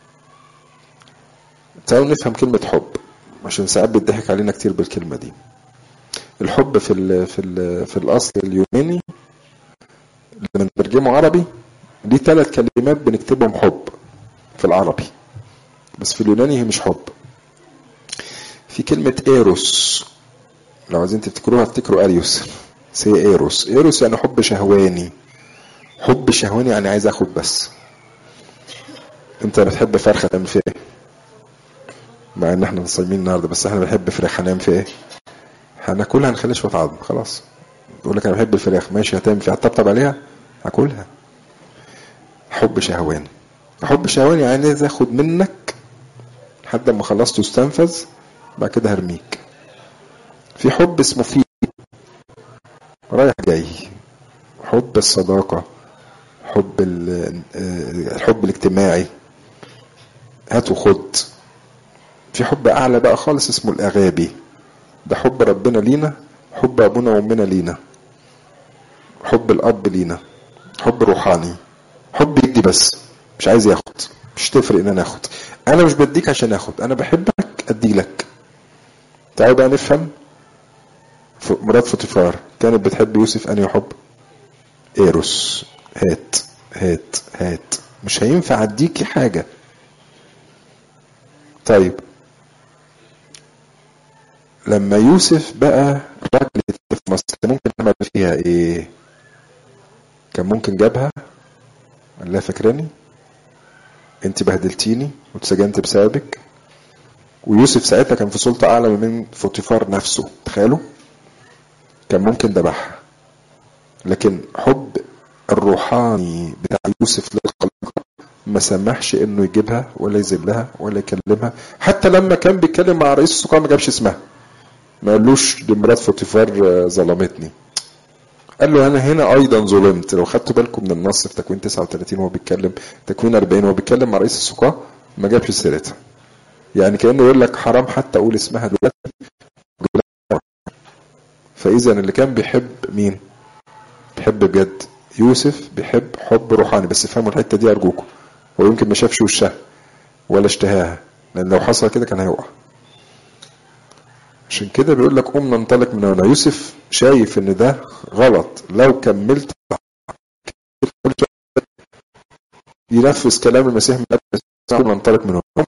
تعالوا نفهم كلمة حب عشان ساعات بيضحك علينا كتير بالكلمة دي الحب في ال في ال في الاصل اليوناني لما نترجمه عربي دي ثلاث كلمات بنكتبهم حب في العربي بس في اليوناني هي مش حب في كلمة ايروس لو عايزين تفتكروها افتكروا اريوس سي ايروس ايروس يعني حب شهواني حب شهواني يعني عايز اخد بس انت بتحب فرخة تعمل فيها ايه مع ان احنا صايمين النهارده بس احنا بنحب فراخ هنعمل فيها ايه هناكلها هنخليها شويه عظم خلاص يقول لك انا بحب الفراخ ماشي هتعمل فيها هتطبطب عليها هاكلها حب شهواني حب شهواني يعني عايز اخد منك لحد ما خلصت واستنفذ بعد كده هرميك في حب اسمه فيه رايح جاي حب الصداقة حب الحب الاجتماعي هات وخد في حب اعلى بقى خالص اسمه الاغابي ده حب ربنا لينا حب ابونا وامنا لينا حب الاب لينا حب روحاني حب يدي بس مش عايز ياخد مش تفرق ان انا اخد انا مش بديك عشان اخد انا بحبك ادي لك تعالوا بقى نفهم مرات فوتيفار كانت بتحب يوسف انهي حب ايروس هات هات هات مش هينفع اديكي حاجه طيب لما يوسف بقى راجل في مصر كان ممكن عمل فيها ايه كان ممكن جابها قال لها فاكراني انت بهدلتيني واتسجنت بسببك ويوسف ساعتها كان في سلطة أعلى من فوتيفار نفسه تخيلوا كان ممكن ذبحها لكن حب الروحاني بتاع يوسف للخليقة ما سمحش انه يجيبها ولا يذلها ولا يكلمها حتى لما كان بيتكلم مع رئيس السقاة ما جابش اسمها ما قالوش دي مرات فوتيفار ظلمتني قال له انا هنا ايضا ظلمت لو خدتوا بالكم من النص في تكوين 39 وهو بيتكلم تكوين 40 وهو بيتكلم مع رئيس السقاة ما جابش سيرتها يعني كانه يقول لك حرام حتى اقول اسمها دلوقتي فاذا اللي كان بيحب مين بيحب بجد يوسف بيحب حب روحاني بس فهموا الحته دي ارجوكم هو يمكن ما شافش وشها ولا اشتهاها لان لو حصل كده كان هيقع عشان كده بيقول لك قوم ننطلق من هنا يوسف شايف ان ده غلط لو كملت ينفذ كلام المسيح من قوم ننطلق من هنا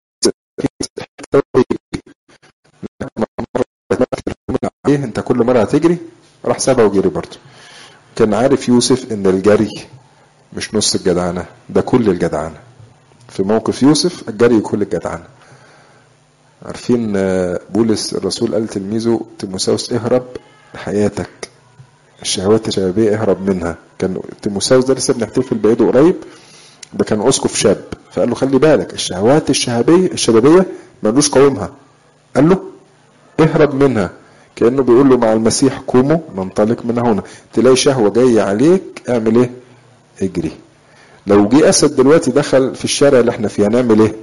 ايه انت كل مره هتجري راح سابها وجري برضه كان عارف يوسف ان الجري مش نص الجدعنه ده كل الجدعنه في موقف يوسف الجري كل الجدعنه عارفين بولس الرسول قال تلميذه تيموساوس اهرب لحياتك الشهوات الشبابيه اهرب منها كان تيموساوس ده لسه بنحتفل بعيده قريب ده كان اسقف شاب فقال له خلي بالك الشهوات الشهبيه الشبابيه ملوش قومها قال له اهرب منها كانه بيقول له مع المسيح قوموا ننطلق من هنا تلاقي شهوه جايه عليك اعمل ايه اجري لو جه اسد دلوقتي دخل في الشارع اللي احنا فيه هنعمل ايه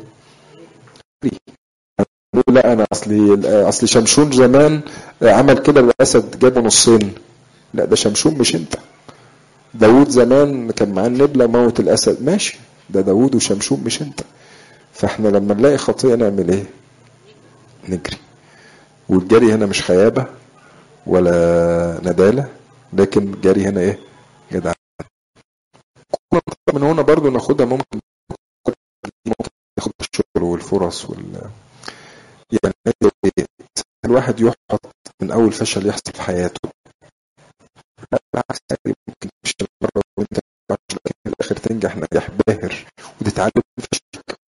نقول لا انا اصلي اصلي شمشون زمان عمل كده الاسد جابه نصين لا ده شمشون مش انت داوود زمان كان معاه النبله موت الاسد ماشي ده داوود وشمشون مش انت فاحنا لما نلاقي خطيه نعمل ايه نجري والجري هنا مش خيابه ولا نداله لكن جري هنا ايه جدع من هنا برضو ناخدها ممكن ممكن ناخد الشغل والفرص وال يعني الواحد يحبط من اول فشل يحصل في حياته بالعكس ممكن تفشل مره وانت لكن في الاخر تنجح نجاح باهر وتتعلم من فشلك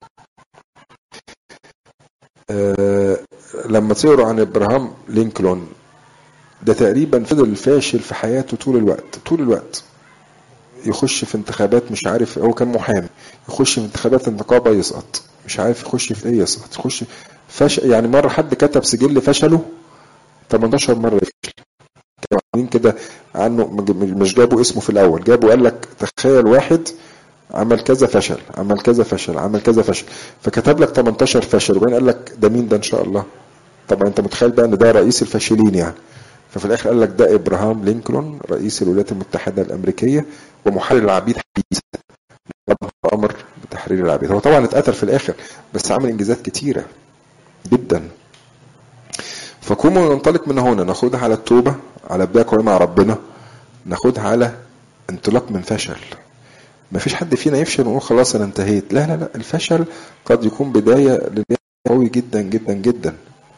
أه لما تقروا عن ابراهام لينكولن ده تقريبا فضل فاشل في حياته طول الوقت طول الوقت يخش في انتخابات مش عارف هو كان محامي يخش في انتخابات النقابه يسقط مش عارف يخش في ايه يسقط يخش فشل يعني مره حد كتب سجل فشله 18 مره يفشل كانوا عاملين كده عنه مش جابوا اسمه في الاول جابوا قال لك تخيل واحد عمل كذا فشل عمل كذا فشل عمل كذا فشل فكتب لك 18 فشل وبعدين قال لك ده مين ده ان شاء الله طبعا انت متخيل بقى ان ده رئيس الفاشلين يعني ففي الاخر قال لك ده ابراهام لينكولن رئيس الولايات المتحده الامريكيه ومحرر العبيد حديثا امر بتحرير العبيد هو طبعا اتقتل في الاخر بس عمل انجازات كتيره جدا فقوموا ننطلق من هنا ناخدها على التوبه على بدايه قويه مع ربنا ناخدها على انطلاق من فشل ما فيش حد فينا يفشل ونقول خلاص انا انتهيت لا لا لا الفشل قد يكون بدايه للنجاح قوي جدا جدا جدا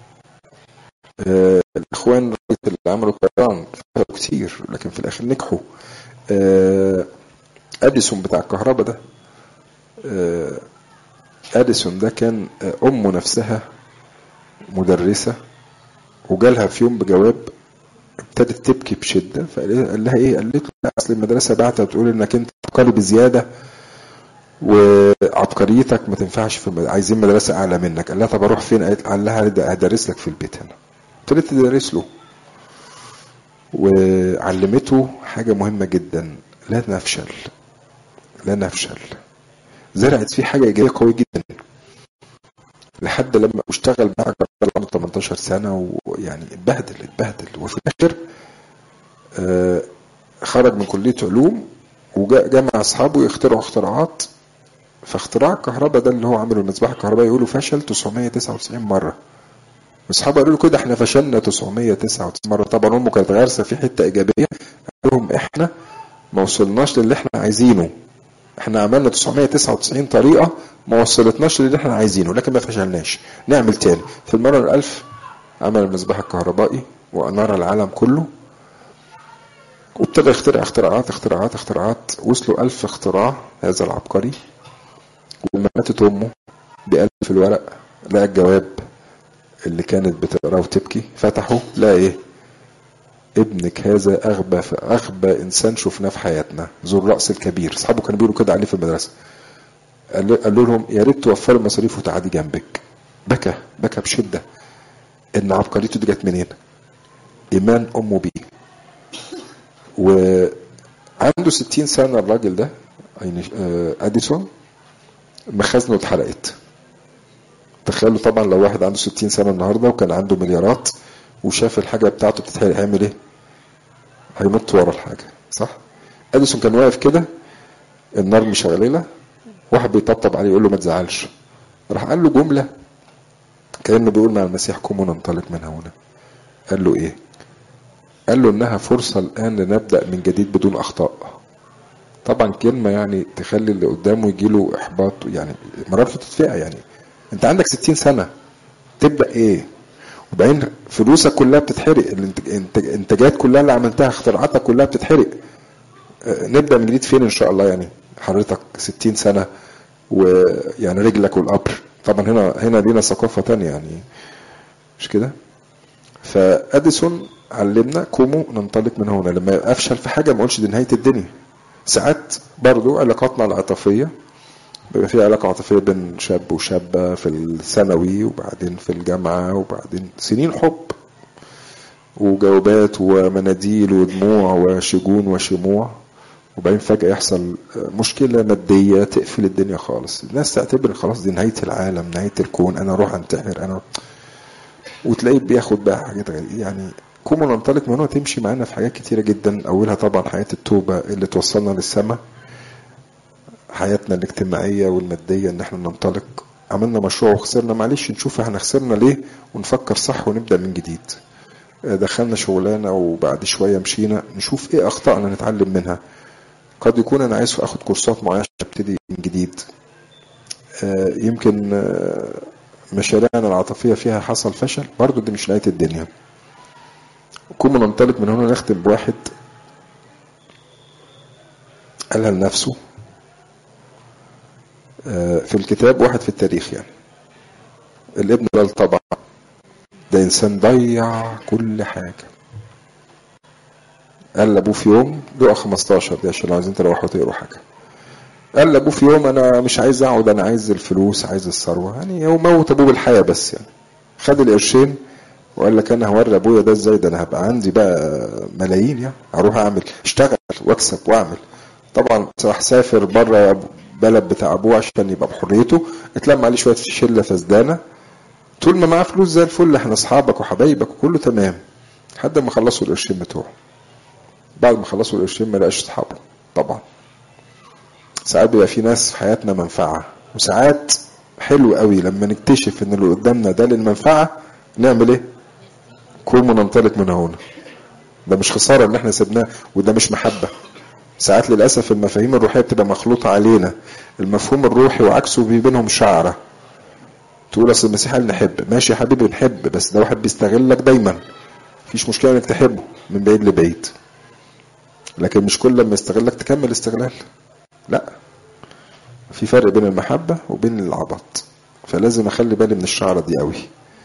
آه الاخوان اللي عملوا طيران فشلوا كتير لكن في الاخر نجحوا آه اديسون بتاع الكهرباء ده آه اديسون ده كان امه نفسها مدرسه وجالها في يوم بجواب ابتدت تبكي بشده فقال لها ايه؟ قالت له لا اصل المدرسه بعتها بتقول انك انت عبقري بزياده وعبقريتك ما تنفعش في المدرسة. عايزين مدرسه اعلى منك قال لها طب اروح فين؟ قال لها هدرس لك في البيت هنا ابتدت تدرس له وعلمته حاجه مهمه جدا لا نفشل لا نفشل زرعت فيه حاجه ايجابيه قويه جدا لحد لما اشتغل بقى عنده 18 سنه ويعني اتبهدل اتبهدل وفي الاخر آه خرج من كليه علوم وجاء جمع اصحابه يخترعوا اختراعات فاختراع الكهرباء ده اللي هو عمله المصباح الكهربائي يقولوا فشل 999 مره اصحابه قالوا له كده احنا فشلنا 999 مره طبعا امه كانت غارسه في حته ايجابيه قال لهم احنا ما وصلناش للي احنا عايزينه احنا عملنا 999 طريقه ما وصلتناش للي احنا عايزينه لكن ما فشلناش نعمل تاني في المره الالف عمل المصباح الكهربائي وانار العالم كله وابتدى يخترع اختراعات اختراعات اختراعات وصلوا ألف اختراع هذا العبقري ولما ماتت أمه بألف الورق لقى الجواب اللي كانت بتقراه وتبكي فتحه لقى ايه ابنك هذا اغبى اغبى انسان شفناه في حياتنا ذو الراس الكبير اصحابه كانوا بيقولوا كده عليه في المدرسه قال قال لهم يا ريت توفروا المصاريف وتعدي جنبك بكى بكى بشده ان عبقريته دي جت منين ايمان امه بيه وعنده 60 سنه الراجل ده اديسون مخازنه اتحرقت تخيلوا طبعا لو واحد عنده 60 سنه النهارده وكان عنده مليارات وشاف الحاجه بتاعته بتتحرق هيعمل ايه؟ هينط ورا الحاجه صح؟ اديسون كان واقف كده النار مشغلله واحد بيطبطب عليه يقول له ما تزعلش راح قال له جمله كانه بيقول مع المسيح قوموا ننطلق من هنا قال له ايه؟ قال له انها فرصه الان لنبدا من جديد بدون اخطاء طبعا كلمه يعني تخلي اللي قدامه يجيله احباط يعني مرارته تتفقع يعني انت عندك 60 سنه تبدا ايه وبعدين فلوسك كلها بتتحرق الانتاجات كلها اللي عملتها اختراعاتك كلها بتتحرق نبدا من جديد فين ان شاء الله يعني حضرتك 60 سنه ويعني رجلك والقبر طبعا هنا هنا لينا ثقافه تانية يعني مش كده فاديسون علمنا قوموا ننطلق من هنا لما افشل في حاجه ما اقولش دي نهايه الدنيا ساعات برضو علاقاتنا العاطفيه بيبقى في علاقة عاطفية بين شاب وشابة في الثانوي وبعدين في الجامعة وبعدين سنين حب وجوابات ومناديل ودموع وشجون وشموع وبعدين فجأة يحصل مشكلة مادية تقفل الدنيا خالص الناس تعتبر خلاص دي نهاية العالم نهاية الكون أنا أروح أنتحر أنا وتلاقيه بياخد بقى حاجات غريبة يعني كومو ننطلق من هنا تمشي معانا في حاجات كتيرة جدا أولها طبعا حياة التوبة اللي توصلنا للسماء حياتنا الاجتماعية والمادية ان احنا ننطلق عملنا مشروع وخسرنا معلش نشوف احنا خسرنا ليه ونفكر صح ونبدأ من جديد دخلنا شغلانة وبعد شوية مشينا نشوف ايه اخطائنا نتعلم منها قد يكون انا عايز اخد كورسات معينة ابتدي من جديد يمكن مشاريعنا العاطفية فيها حصل فشل برضو دي مش نهاية الدنيا كنا ننطلق من هنا نختم بواحد قالها لنفسه في الكتاب واحد في التاريخ يعني الابن قال طبعا ده انسان ضيع كل حاجه قال لابوه في يوم لقى 15 دي عشان عايزين تروحوا تقروا حاجه قال لابوه في يوم انا مش عايز اقعد انا عايز الفلوس عايز الثروه يعني هو موت ابوه بالحياه بس يعني خد القرشين وقال لك انا هوري ابويا ده ازاي ده انا هبقى عندي بقى ملايين يعني هروح اعمل اشتغل واكسب واعمل طبعا راح سافر بره بلد بتاع ابوه عشان يبقى بحريته اتلم عليه شويه شله فسدانه طول ما معاه فلوس زي الفل احنا اصحابك وحبايبك وكله تمام لحد ما خلصوا القرشين بتوعه بعد ما خلصوا القرشين ما لقاش اصحابه طبعا ساعات بيبقى في ناس في حياتنا منفعه وساعات حلو قوي لما نكتشف ان اللي قدامنا ده للمنفعه نعمل ايه؟ قوموا ننطلق من هنا ده مش خساره ان احنا سيبناه وده مش محبه ساعات للاسف المفاهيم الروحيه بتبقى مخلوطه علينا المفهوم الروحي وعكسه في بينهم شعره تقول اصل المسيح قال نحب ماشي يا حبيبي نحب بس ده واحد بيستغلك دايما مفيش مشكله انك تحبه من بعيد لبعيد لكن مش كل لما يستغلك تكمل استغلال لا في فرق بين المحبه وبين العبط فلازم اخلي بالي من الشعره دي قوي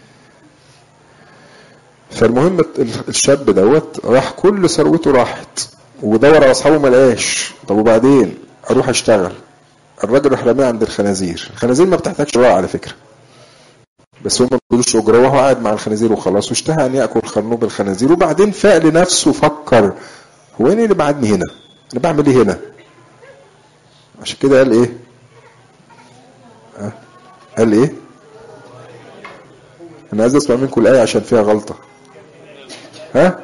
فالمهم الشاب دوت راح كل ثروته راحت ودور على اصحابه ما لقاش طب وبعدين اروح اشتغل الراجل راح راميه عند الخنازير الخنازير ما بتحتاجش راعي على فكره بس هم ما بيقولوش اجره وهو قاعد مع الخنازير وخلاص واشتهى ان ياكل خرنوب الخنازير وبعدين فاق لنفسه فكر هو ايه اللي بعدني هنا؟ انا بعمل ايه هنا؟ عشان كده قال ايه؟ أه؟ قال ايه؟ انا عايز اسمع منكم الايه عشان فيها غلطه ها؟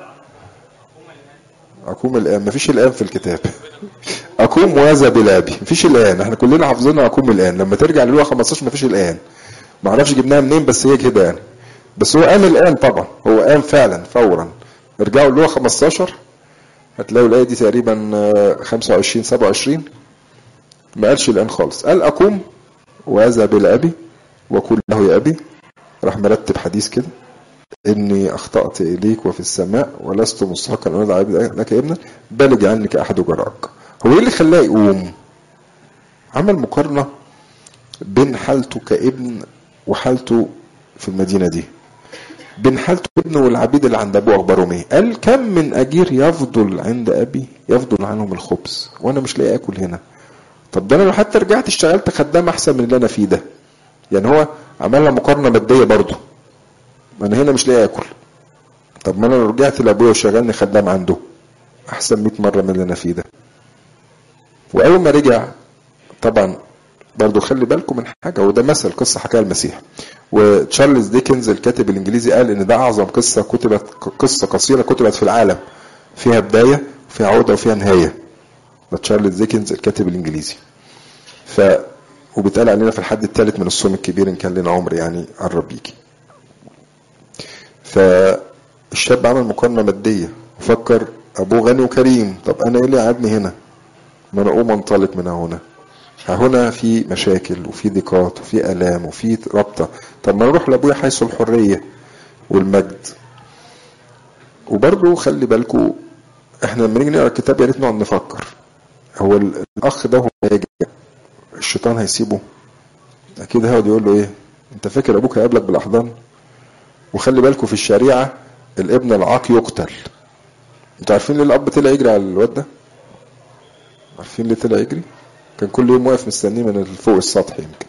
أقوم الآن مفيش الآن في الكتاب أقوم وذا بلابي مفيش الآن احنا كلنا حافظينها أقوم الآن لما ترجع للوقا 15 مفيش الآن ما اعرفش جبناها منين بس هي كده يعني بس هو قام الآن طبعا هو قام فعلا فورا ارجعوا للوقا 15 هتلاقوا الآية دي تقريبا 25 27 ما قالش الآن خالص قال أقوم وأذهب إلى أبي وأقول له يا أبي راح مرتب حديث كده إني أخطأت إليك وفي السماء ولست مستحقا أن أدعى لك ابنا بل اجعلني كأحد جراك هو إيه اللي خلاه يقوم؟ عمل مقارنة بين حالته كابن وحالته في المدينة دي بين حالته ابنه والعبيد اللي عند ابوه اخبارهم ايه؟ قال كم من اجير يفضل عند ابي يفضل عنهم الخبز وانا مش لاقي اكل هنا. طب ده انا لو حتى رجعت اشتغلت خدام احسن من اللي انا فيه ده. يعني هو عملها مقارنه ماديه برضه. ما انا هنا مش لاقي اكل. طب ما انا لو رجعت لابويا وشغلني خدام عنده احسن 100 مره من اللي انا فيه ده. واول ما رجع طبعا برضه خلي بالكم من حاجه وده مثل قصه حكاها المسيح وتشارلز ديكنز الكاتب الانجليزي قال ان ده اعظم قصه كتبت قصه قصيره كتبت في العالم فيها بدايه وفيها عوده وفيها نهايه ده تشارلز ديكنز الكاتب الانجليزي ف وبيتقال علينا في الحد الثالث من الصوم الكبير ان كان لنا عمر يعني قرب يجي فالشاب عمل مقارنه ماديه وفكر ابوه غني وكريم طب انا ايه اللي قعدني هنا ما انا اقوم انطلق من هنا هنا في مشاكل وفي ضيقات وفي الام وفي رابطه طب ما نروح لابويا حيث الحريه والمجد وبرضه خلي بالكم احنا لما نيجي نقرا الكتاب يا ريت نقعد نفكر هو الاخ ده هو هيجي الشيطان هيسيبه اكيد هيقعد يقول له ايه انت فاكر ابوك هيقابلك بالاحضان وخلي بالكم في الشريعه الابن العاق يقتل انتوا عارفين ليه الاب طلع يجري على الواد ده عارفين ليه طلع يجري كان كل يوم واقف مستنيه من فوق السطح يمكن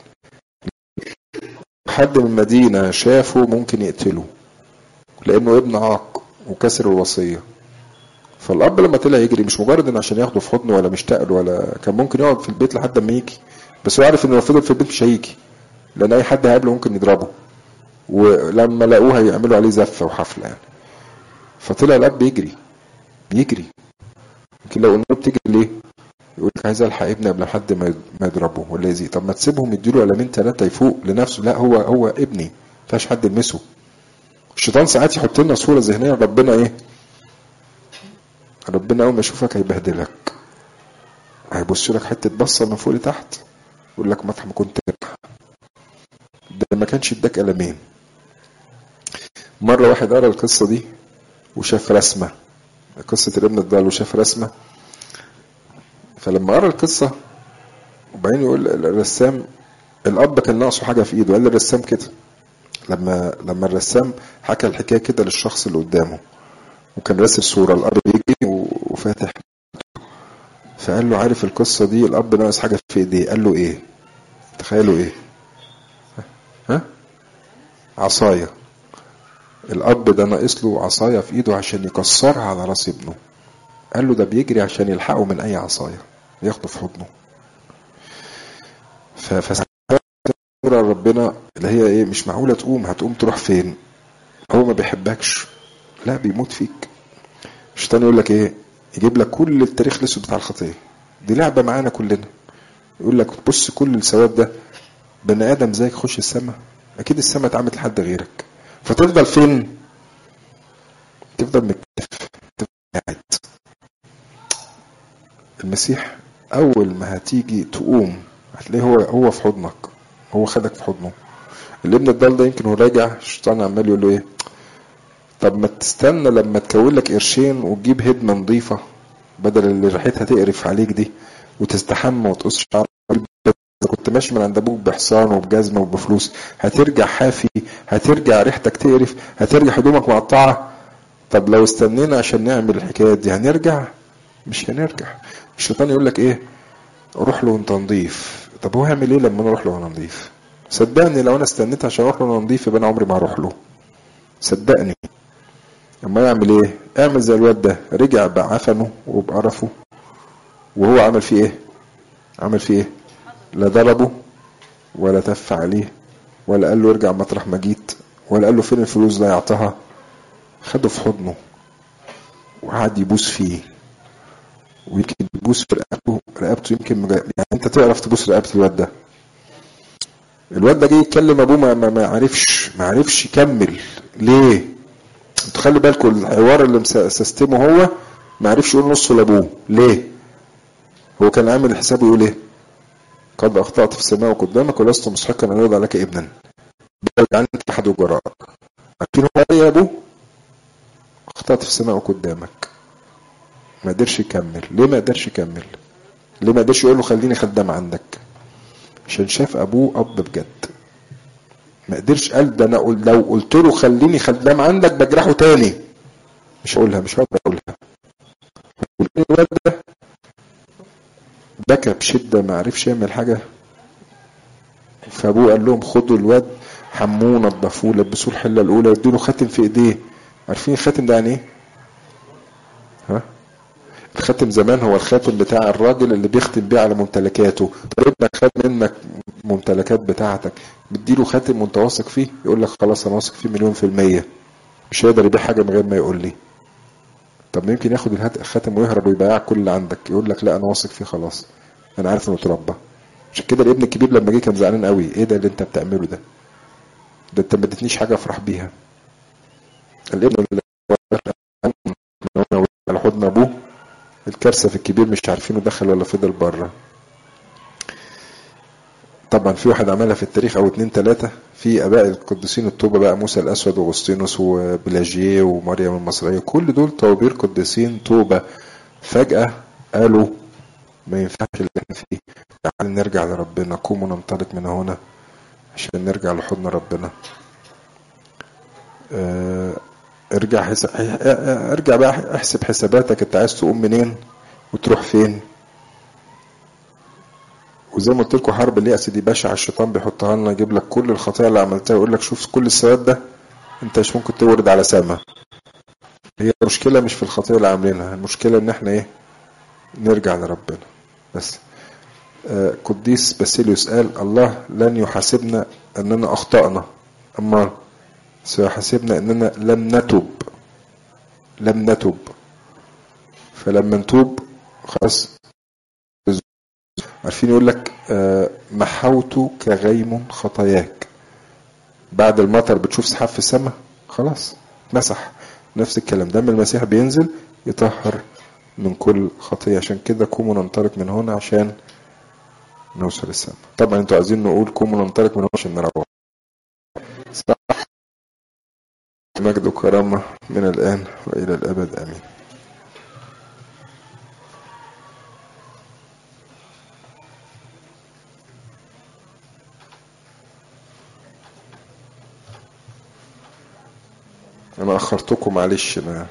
حد من المدينة شافه ممكن يقتله لأنه ابن عاق وكسر الوصية فالأب لما طلع يجري مش مجرد إن عشان ياخده في حضنه ولا مشتاق له ولا كان ممكن يقعد في البيت لحد ما يجي بس هو عارف إنه لو فضل في البيت مش هيجي لأن أي حد هيقابله ممكن يضربه ولما لقوه هيعملوا عليه زفة وحفلة يعني فطلع الأب يجري يجري يمكن لو قلنا بتجري ليه؟ يقول لك عايز الحق ابني قبل حد ما ما يضربه ولا يزيد طب ما تسيبهم يديله قلمين ثلاثه يفوق لنفسه لا هو هو ابني ما فيهاش حد يلمسه الشيطان ساعات يحط لنا صوره ذهنيه ربنا ايه ربنا اول ما يشوفك هيبهدلك هيبص لك حته بصه من فوق لتحت يقول لك مطرح ما كنت ده ما كانش اداك قلمين مره واحد قرا القصه دي وشاف رسمه قصه الابن الضال وشاف رسمه فلما قرا القصه وبعدين يقول الرسام الاب كان ناقصه حاجه في ايده قال للرسام كده لما لما الرسام حكى الحكايه كده للشخص اللي قدامه وكان راسم صوره الاب بيجري وفاتح فقال له عارف القصه دي الاب ناقص حاجه في ايديه قال له ايه تخيلوا ايه ها عصايه الاب ده ناقص له عصايه في ايده عشان يكسرها على راس ابنه قال له ده بيجري عشان يلحقه من اي عصايه ياخده في حضنه ف ربنا اللي هي ايه مش معقوله تقوم هتقوم تروح فين هو ما بيحبكش لا بيموت فيك الشيطان يقول لك ايه يجيب لك كل التاريخ الاسود بتاع الخطيه دي لعبه معانا كلنا يقول لك بص كل الثواب ده بني ادم زيك خش السماء اكيد السماء اتعملت لحد غيرك فتفضل فين تفضل مكتف تفضل قاعد المسيح اول ما هتيجي تقوم هتلاقيه هو هو في حضنك هو خدك في حضنه الابن الضال ده يمكن هو راجع الشيطان عمال يقول له ايه طب ما تستنى لما تكون لك قرشين وتجيب هدمه نظيفه بدل اللي ريحتها تقرف عليك دي وتستحمى وتقص شعرك كنت ماشي من عند ابوك بحصان وبجزمه وبفلوس هترجع حافي هترجع ريحتك تقرف هترجع هدومك مقطعه طب لو استنينا عشان نعمل الحكايات دي هنرجع مش هنرجع الشيطان يقول لك ايه روح له وانت نظيف طب هو هيعمل ايه لما انا اروح له وانا نظيف صدقني لو انا استنيت عشان اروح له وانا نظيف يبقى انا عمري ما هروح له صدقني اما يعمل ايه اعمل زي الواد ده رجع بعفنه وبقرفه وهو عمل فيه ايه عمل فيه ايه لا ضربه ولا تف عليه ولا قال له ارجع مطرح ما جيت ولا قال له فين الفلوس ده يعطاها خده في حضنه وقعد يبوس فيه ويمكن يبوس في رقبته رقبته يمكن مجا... يعني انت تعرف تبوس رقبه الواد ده الواد ده جه يتكلم ابوه ما, ما, ما عرفش ما عرفش يكمل ليه انتوا خلي بالكم الحوار اللي مسستمه هو ما عرفش يقول نصه لابوه ليه هو كان عامل حسابه يقول ايه قد اخطات في السماء وقدامك ولست مستحقا ان ارد عليك ابنا بل انت احد جراءك عارفين هو ايه يا ابوه اخطأت في سماء قدامك ما قدرش يكمل ليه ما قدرش يكمل ليه ما قدرش يقول له خليني خدام عندك عشان شاف ابوه اب بجد ما قدرش قال ده انا قل لو قلت له خليني خدام عندك بجرحه تاني مش هقولها مش هقدر اقولها الواد ده بكى بشده ما عرفش يعمل حاجه فابوه قال لهم خدوا الواد حموه نضفوه لبسوه الحله الاولى وادوا له خاتم في ايديه عارفين الخاتم ده يعني ايه؟ ها؟ الخاتم زمان هو الخاتم بتاع الراجل اللي بيختم بيه على ممتلكاته طب ابنك خد منك ممتلكات بتاعتك بتديله خاتم وانت واثق فيه يقول لك خلاص انا واثق فيه مليون في المية مش هيقدر يبيع حاجة من غير ما يقول لي طب ما يمكن ياخد الخاتم ويهرب ويبيعك كل اللي عندك يقول لك لا انا واثق فيه خلاص انا عارف انه اتربى عشان كده الابن الكبير لما جه كان زعلان قوي ايه ده اللي انت بتعمله ده ده انت ما اديتنيش حاجه افرح بيها الابن اللي على حضن ابوه الكارثه في الكبير مش عارفينه دخل ولا فضل بره طبعا في واحد عملها في التاريخ او اتنين تلاتة في اباء القديسين التوبة بقى موسى الاسود واغسطينوس وبلاجيه ومريم المصرية كل دول طوابير قديسين توبة فجأة قالوا ما ينفعش اللي احنا فيه تعال نرجع لربنا قوموا ننطلق من هنا عشان نرجع لحضن ربنا اه ارجع حساب ارجع بقى احسب حساباتك انت عايز تقوم منين وتروح فين وزي ما قلت لكم حرب اليأس دي بشعة الشيطان بيحطها لنا يجيب لك كل الخطايا اللي عملتها يقول لك شوف كل السواد ده انت مش ممكن تورد على سما هي المشكلة مش في الخطايا اللي عاملينها المشكلة ان احنا ايه نرجع لربنا بس آه قديس باسيليوس قال الله لن يحاسبنا اننا اخطأنا اما سيحاسبنا اننا لم نتب لم نتب فلما نتوب خلاص عارفين يقول لك آه محوت كغيم خطاياك بعد المطر بتشوف سحاب في السماء خلاص مسح نفس الكلام دم المسيح بينزل يطهر من كل خطية عشان كده قوموا ننطلق من هنا عشان نوصل السماء طبعا انتوا عايزين نقول قوموا ننطلق من هنا عشان نروح صح مجد وكرامة من الآن وإلى الأبد آمين أنا أخرتكم معلش أنا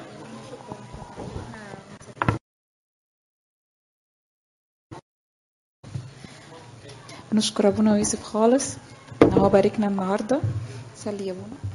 نشكر ابونا يوسف خالص ان هو باركنا النهارده سلي يا ابونا